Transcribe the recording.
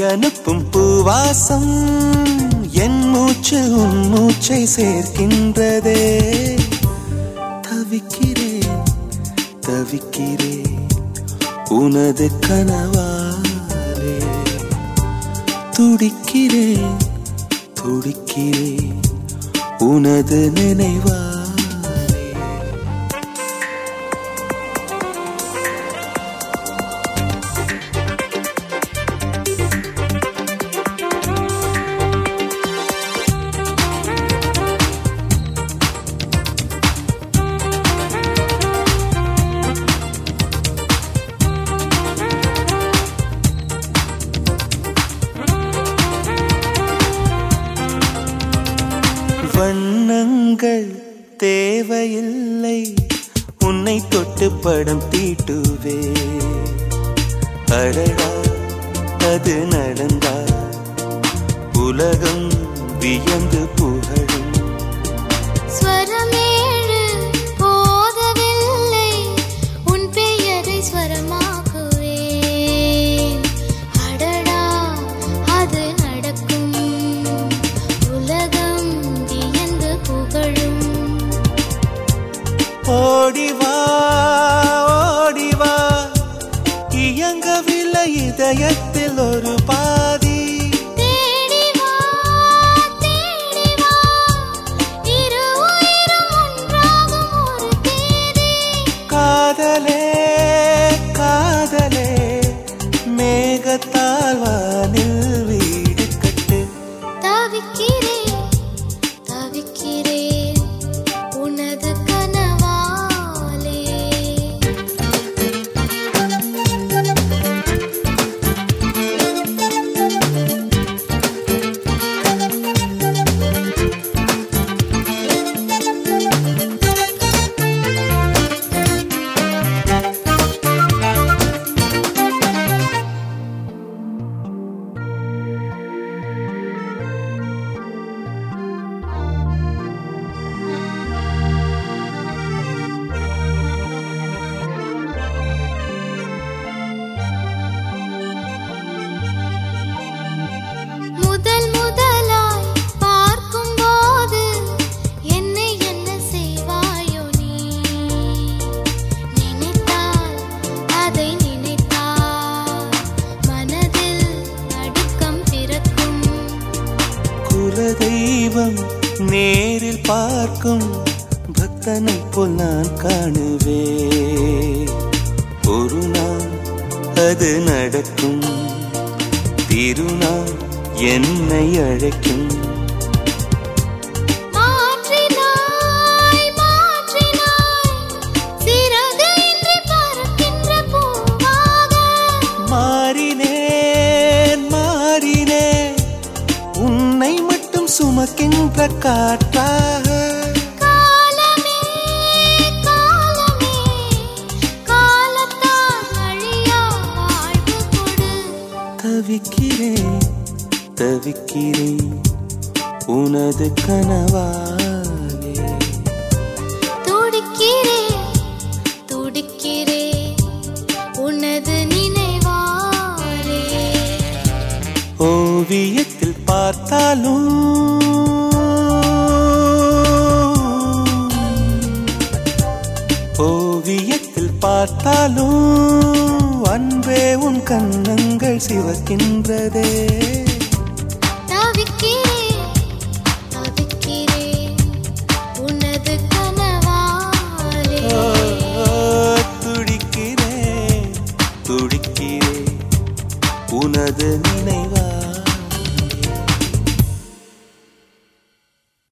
அனுப்பும் பூவாசம் என் மூச்சு உன் மூச்சை சேர்க்கின்றதே தவிக்கிறேன் தவிக்கிறேன் உனது கனவாலே துடிக்கிறேன் துடிக்கிறேன் உனது நினைவாலே வண்ணங்கள் தேவையில்லை உன்னை தொட்டு படம் தீட்டுவே அடடா அது நடந்தா உலகம் வியந்து புகழும் ஸ்வரமேழு போதவில்லை உன் பெயரை ஸ்வரமாக்குவேன் அடடா அது நடக்கும் உலகம் வியந்து புகழும் ஓடிவா ஓடிவா இயங்கவில்லை இதயத்தில் ஒரு பாதி தேடி வா தேடி வா இரு உயிரும் ஒன்றாகும் ஒரு தேதி காதலே காதலே மேகத்தால் வானில் வீடு கட்டு தவிக்கிறேன் தவிக்கிறேன் உனது கனவாலே முதல் முதலாய் பார்க்கும்போது என்னை என்ன செய்வாயோ நீ நினைத்தால் அதை நினைத்தால் மனதில் நடுக்கம் பிறக்கும் குலதெய்வம் நேரில் பார்க்கும் பக்தனை போல் நான் காணுவே ஒரு நாள் அது நடக்கும் திருநாள் என்னை அழைக்கும் மாற்றினாய் மாற்றினாய் சிறகு இன்றி பறக்கின்ற பூவாக மாறினேன் மாறினேன் உன்னை மட்டும் சுமக்கின்ற காற்றாக காலமே காலமே காலத்தால் அழியா வாழ்வு கொடு தவிக்கிறேன் தவிக்கிறேன் உனது கனவாலே துடிக்கிறேன் துடிக்கிறேன் உனது நினைவாலே ஓவியத்தில் பார்த்தாலும் ஓவியத்தில் பார்த்தாலும் அன்பே உன் கண்ணங்கள் சிவக்கின்றதே தவிக்கிறேன் தவிக்கிறேன் உனது கனவாலே ஓ, துடிக்கிறேன் துடிக்கிறேன் உனது நினைவா